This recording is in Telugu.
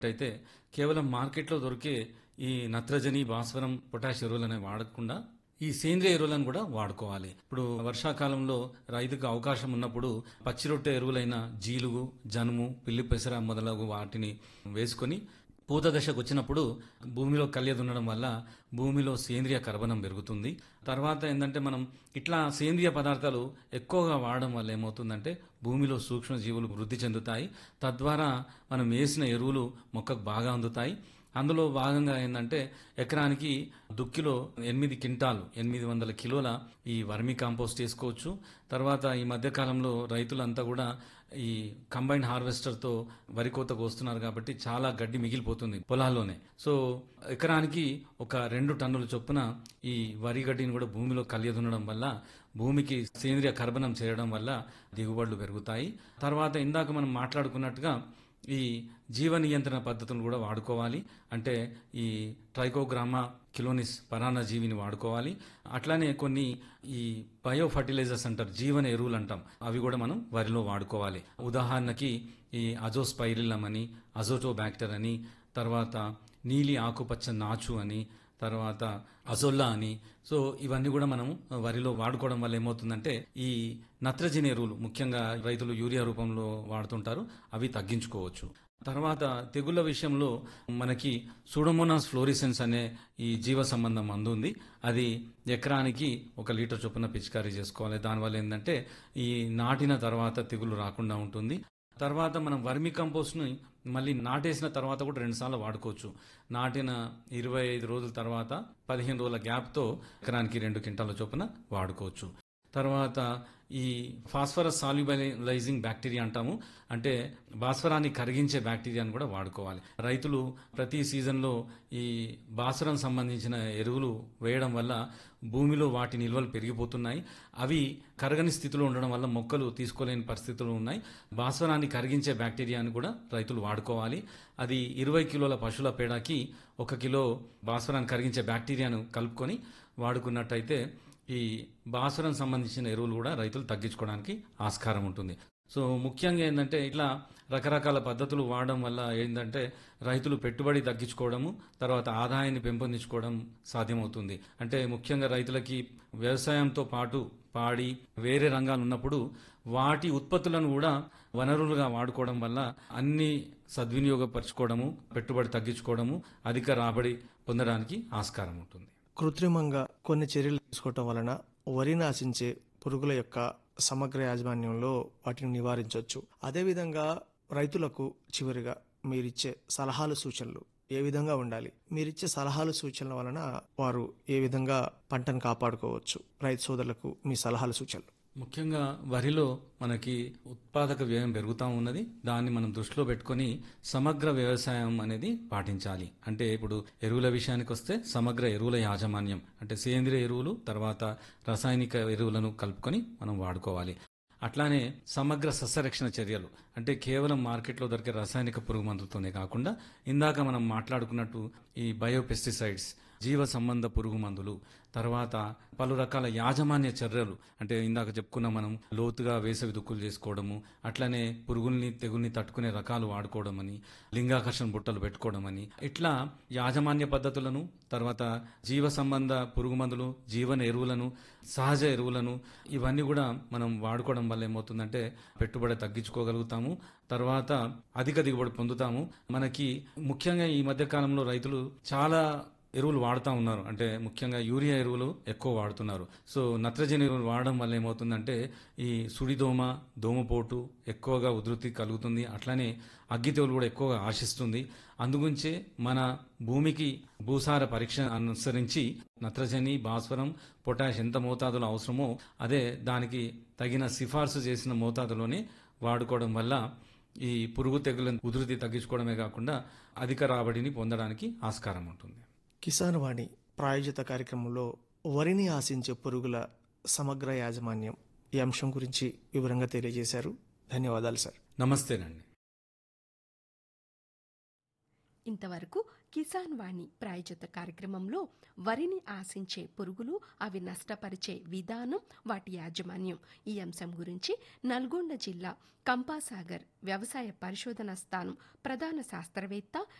అయితే కేవలం మార్కెట్లో దొరికే ఈ నత్రజని భాస్వరం పొటాష్ ఎరువులనే వాడకుండా ఈ సేంద్రియ ఎరువులను కూడా వాడుకోవాలి ఇప్పుడు వర్షాకాలంలో రైతుకు అవకాశం ఉన్నప్పుడు పచ్చి రొట్టె ఎరువులైన జీలుగు జనుము పిల్లి పెసర మొదలగు వాటిని వేసుకొని పూత దశకు వచ్చినప్పుడు భూమిలో కళ్య దున్నడం వల్ల భూమిలో సేంద్రియ కర్బనం పెరుగుతుంది తర్వాత ఏంటంటే మనం ఇట్లా సేంద్రియ పదార్థాలు ఎక్కువగా వాడడం వల్ల ఏమవుతుందంటే భూమిలో సూక్ష్మజీవులు వృద్ధి చెందుతాయి తద్వారా మనం వేసిన ఎరువులు మొక్కకు బాగా అందుతాయి అందులో భాగంగా ఏంటంటే ఎకరానికి దుక్కిలో ఎనిమిది క్వింటాలు ఎనిమిది వందల కిలోల ఈ వర్మీ కాంపోస్ట్ వేసుకోవచ్చు తర్వాత ఈ మధ్యకాలంలో రైతులంతా కూడా ఈ కంబైన్ హార్వెస్టర్తో వరి కోత కోస్తున్నారు కాబట్టి చాలా గడ్డి మిగిలిపోతుంది పొలాల్లోనే సో ఎకరానికి ఒక రెండు టన్నుల చొప్పున ఈ వరి గడ్డిని కూడా భూమిలో కలియదున్నడం వల్ల భూమికి సేంద్రియ కర్బనం చేయడం వల్ల దిగుబడులు పెరుగుతాయి తర్వాత ఇందాక మనం మాట్లాడుకున్నట్టుగా ఈ జీవ నియంత్రణ పద్ధతులు కూడా వాడుకోవాలి అంటే ఈ ట్రైకోగ్రామా కిలోనిస్ పరాన్న జీవిని వాడుకోవాలి అట్లానే కొన్ని ఈ బయో ఫర్టిలైజర్స్ అంటారు జీవన ఎరువులు అంటాం అవి కూడా మనం వరిలో వాడుకోవాలి ఉదాహరణకి ఈ అజోస్పైరిల్లం అని అజోటో బ్యాక్టర్ అని తర్వాత నీలి ఆకుపచ్చ నాచు అని తర్వాత అజొల్లా అని సో ఇవన్నీ కూడా మనం వరిలో వాడుకోవడం వల్ల ఏమవుతుందంటే ఈ నత్రజని ఎరువులు ముఖ్యంగా రైతులు యూరియా రూపంలో వాడుతుంటారు అవి తగ్గించుకోవచ్చు తర్వాత తెగుళ్ళ విషయంలో మనకి సూడోమోనాస్ ఫ్లోరిసెన్స్ అనే ఈ జీవ సంబంధం మందు ఉంది అది ఎకరానికి ఒక లీటర్ చొప్పున పిచికారీ చేసుకోవాలి దానివల్ల ఏంటంటే ఈ నాటిన తర్వాత తెగులు రాకుండా ఉంటుంది తర్వాత మనం వర్మి కంపోస్ట్ని మళ్ళీ నాటేసిన తర్వాత కూడా రెండుసార్లు వాడుకోవచ్చు నాటిన ఇరవై ఐదు రోజుల తర్వాత పదిహేను రోజుల గ్యాప్తో ఎకరానికి రెండు క్వింటాల చొప్పున వాడుకోవచ్చు తర్వాత ఈ ఫాస్ఫరస్ సాల్యుబలైజింగ్ బ్యాక్టీరియా అంటాము అంటే భాస్వరాన్ని కరిగించే బ్యాక్టీరియాని కూడా వాడుకోవాలి రైతులు ప్రతి సీజన్లో ఈ భాస్వరం సంబంధించిన ఎరువులు వేయడం వల్ల భూమిలో వాటి నిల్వలు పెరిగిపోతున్నాయి అవి కరగని స్థితిలో ఉండడం వల్ల మొక్కలు తీసుకోలేని పరిస్థితులు ఉన్నాయి భాస్వరాన్ని కరిగించే బ్యాక్టీరియాని కూడా రైతులు వాడుకోవాలి అది ఇరవై కిలోల పశువుల పేడకి ఒక కిలో భాస్వరాన్ని కరిగించే బ్యాక్టీరియాను కలుపుకొని వాడుకున్నట్టయితే ఈ భాస్వరం సంబంధించిన ఎరువులు కూడా రైతులు తగ్గించుకోవడానికి ఆస్కారం ఉంటుంది సో ముఖ్యంగా ఏంటంటే ఇట్లా రకరకాల పద్ధతులు వాడడం వల్ల ఏంటంటే రైతులు పెట్టుబడి తగ్గించుకోవడము తర్వాత ఆదాయాన్ని పెంపొందించుకోవడం సాధ్యమవుతుంది అంటే ముఖ్యంగా రైతులకి వ్యవసాయంతో పాటు పాడి వేరే రంగాలు ఉన్నప్పుడు వాటి ఉత్పత్తులను కూడా వనరులుగా వాడుకోవడం వల్ల అన్ని సద్వినియోగపరచుకోవడము పెట్టుబడి తగ్గించుకోవడము అధిక రాబడి పొందడానికి ఆస్కారం ఉంటుంది కృత్రిమంగా కొన్ని చర్యలు తీసుకోవటం వలన వరిని ఆశించే పురుగుల యొక్క సమగ్ర యాజమాన్యంలో వాటిని నివారించవచ్చు అదేవిధంగా రైతులకు చివరిగా మీరిచ్చే సలహాలు సూచనలు ఏ విధంగా ఉండాలి మీరిచ్చే సలహాలు సూచనల వలన వారు ఏ విధంగా పంటను కాపాడుకోవచ్చు రైతు సోదరులకు మీ సలహాలు సూచనలు ముఖ్యంగా వరిలో మనకి ఉత్పాదక వ్యయం పెరుగుతూ ఉన్నది దాన్ని మనం దృష్టిలో పెట్టుకొని సమగ్ర వ్యవసాయం అనేది పాటించాలి అంటే ఇప్పుడు ఎరువుల విషయానికి వస్తే సమగ్ర ఎరువుల యాజమాన్యం అంటే సేంద్రియ ఎరువులు తర్వాత రాసాయనిక ఎరువులను కలుపుకొని మనం వాడుకోవాలి అట్లానే సమగ్ర సస్యరక్షణ చర్యలు అంటే కేవలం మార్కెట్లో దొరికే రాసాయనిక పురుగు మందులతోనే కాకుండా ఇందాక మనం మాట్లాడుకున్నట్టు ఈ బయోపెస్టిసైడ్స్ జీవ సంబంధ పురుగు మందులు తర్వాత పలు రకాల యాజమాన్య చర్యలు అంటే ఇందాక చెప్పుకున్న మనం లోతుగా వేసవి దుక్కులు చేసుకోవడము అట్లనే పురుగుల్ని తెగుల్ని తట్టుకునే రకాలు వాడుకోవడం అని లింగాకర్షణ బుట్టలు పెట్టుకోవడం అని ఇట్లా యాజమాన్య పద్ధతులను తర్వాత జీవ సంబంధ పురుగు మందులు జీవన ఎరువులను సహజ ఎరువులను ఇవన్నీ కూడా మనం వాడుకోవడం వల్ల ఏమవుతుందంటే పెట్టుబడి తగ్గించుకోగలుగుతాము తర్వాత అధిక దిగుబడి పొందుతాము మనకి ముఖ్యంగా ఈ మధ్య కాలంలో రైతులు చాలా ఎరువులు వాడుతూ ఉన్నారు అంటే ముఖ్యంగా యూరియా ఎరువులు ఎక్కువ వాడుతున్నారు సో నత్రజని ఎరువులు వాడడం వల్ల ఏమవుతుందంటే ఈ సుడిదోమ దోమపోటు ఎక్కువగా ఉధృతి కలుగుతుంది అట్లానే అగ్గి తెగులు కూడా ఎక్కువగా ఆశిస్తుంది అందుగురించే మన భూమికి భూసార పరీక్ష అనుసరించి నత్రజని భాస్వరం పొటాష్ ఎంత మోతాదులో అవసరమో అదే దానికి తగిన సిఫార్సు చేసిన మోతాదులోనే వాడుకోవడం వల్ల ఈ పురుగు తెగుల ఉధృతి తగ్గించుకోవడమే కాకుండా అధిక రాబడిని పొందడానికి ఆస్కారం ఉంటుంది కిసాన్ వాణి ప్రాయోజిత కార్యక్రమంలో వరిని ఆశించే పురుగుల సమగ్ర యాజమాన్యం ఈ అంశం గురించి వివరంగా తెలియజేశారు ధన్యవాదాలు సార్ నమస్తేనండి ఇంతవరకు కిసాన్ వాణి ప్రాయోజిత కార్యక్రమంలో వరిని ఆశించే పురుగులు అవి నష్టపరిచే విధానం వాటి యాజమాన్యం ఈ అంశం గురించి నల్గొండ జిల్లా కంపాసాగర్ వ్యవసాయ పరిశోధన స్థానం ప్రధాన శాస్త్రవేత్త